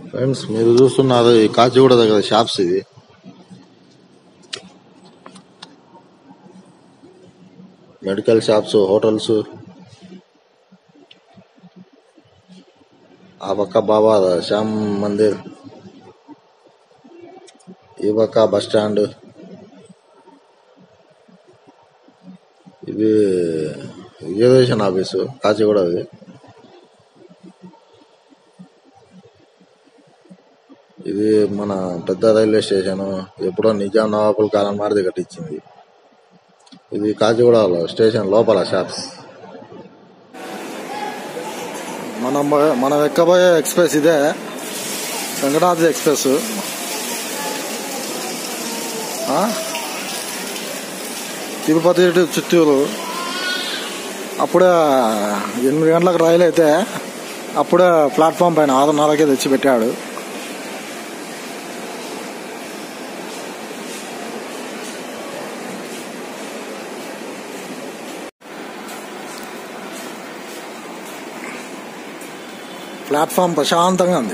Friends మీరు చూస్తున్నారు ఈ కాచిగూడ దగ్గర షాప్స్ ఇది మెడికల్ షాప్స్ హోటల్స్ ఆ పక్క బాబా శ్యామ్ మందిర్ ఈ పక్క బస్ స్టాండ్ ఇది రిజర్వేషన్ ఆఫీసు కాచిగూడది ఇది మన పెద్ద రైల్వే స్టేషన్ ఎప్పుడో నిజాం నవాబుల కాలం నాటిది కట్టించింది ఇది కాచిగూడలో స్టేషన్ లోపల షాప్స్ మనం పోయే- మనం ఎక్కబోయే ఎక్స్ప్రెస్ ఇదే వెంకటాద్రి ఎక్స్ప్రెస్ ఆ? తిరుపతి టు చిత్తూరు అప్పుడే ఎనిమిది గంటలకు రైలు అయితే అప్పుడే ప్లాట్ఫామ్ పైన ఆరున్నరకే తెచ్చి పెట్టాడు ప్లాట్ఫామ్ ప్రశాంతంగా ఉంది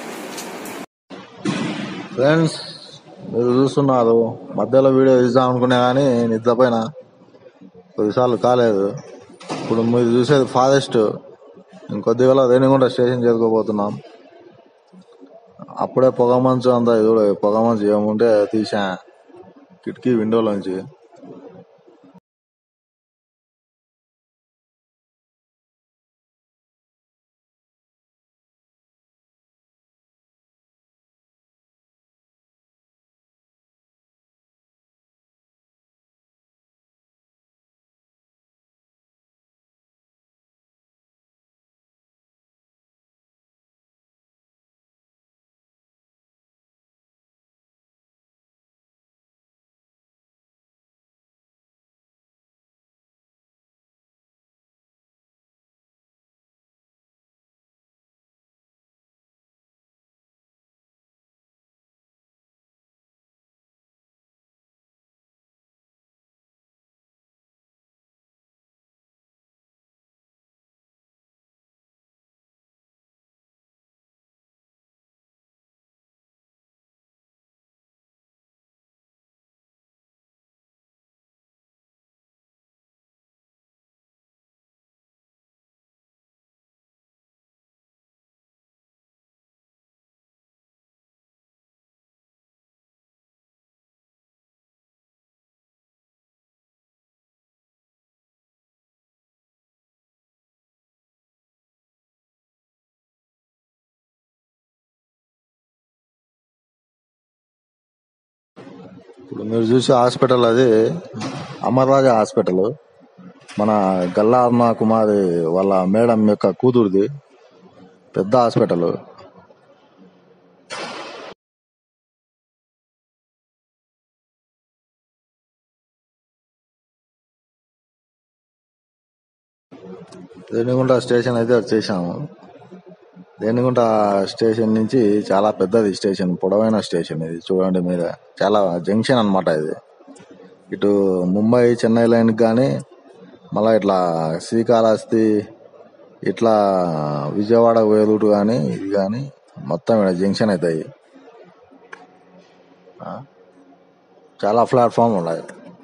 ఫ్రెండ్స్ మీరు చూస్తున్నారు మధ్యలో వీడియో తీద్దాం అనుకునే కానీ నిద్రపోయిన కొద్దిసార్లు కాలేదు ఇప్పుడు మీరు చూసేది ఫారెస్ట్ ఇంకొద్దిగా రేణిగుంట స్టేషన్ చేరుకోబోతున్నాం అప్పుడే పొగ మంచు అంతా ఇది కూడా పొగ మంచు ఏముంటే తీసా కిటికీ విండోలోంచి ఇప్పుడు మీరు చూసే హాస్పిటల్ అది అమర్రాజా హాస్పిటల్ మన గల్లా అరుణ కుమారి వాళ్ళ మేడం యొక్క కూతురుది పెద్ద హాస్పిటల్ రేణిగుంట స్టేషన్ అయితే వచ్చేసాము రేణిగుంట స్టేషన్ నుంచి చాలా పెద్దది స్టేషన్ పొడవైన స్టేషన్ ఇది చూడండి మీరు చాలా జంక్షన్ అన్నమాట ఇది ఇటు ముంబై చెన్నై లైన్ కానీ మళ్ళా ఇట్లా శ్రీకాళహస్తి ఇట్లా విజయవాడ పోయే రూట్ కానీ ఇది కానీ మొత్తం ఇక్కడ జంక్షన్ అవుతాయి ఆ, చాలా ప్లాట్ఫామ్ ఉన్నాయి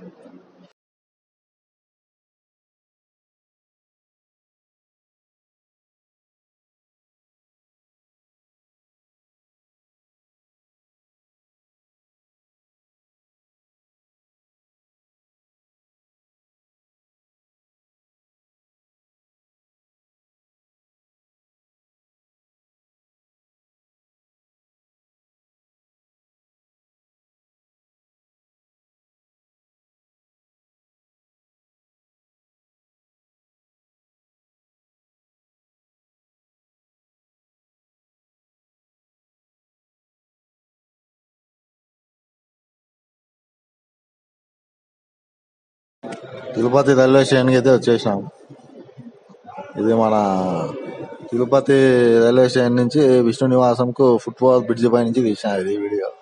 తిరుపతి రైల్వే స్టేషన్కి అయితే వచ్చేసినాం ఇది మన తిరుపతి రైల్వే స్టేషన్ నుంచి విష్ణు నివాసంకు ఫుట్బాల్ బ్రిడ్జ్ పై నుంచి తీసిన ఇది వీడియో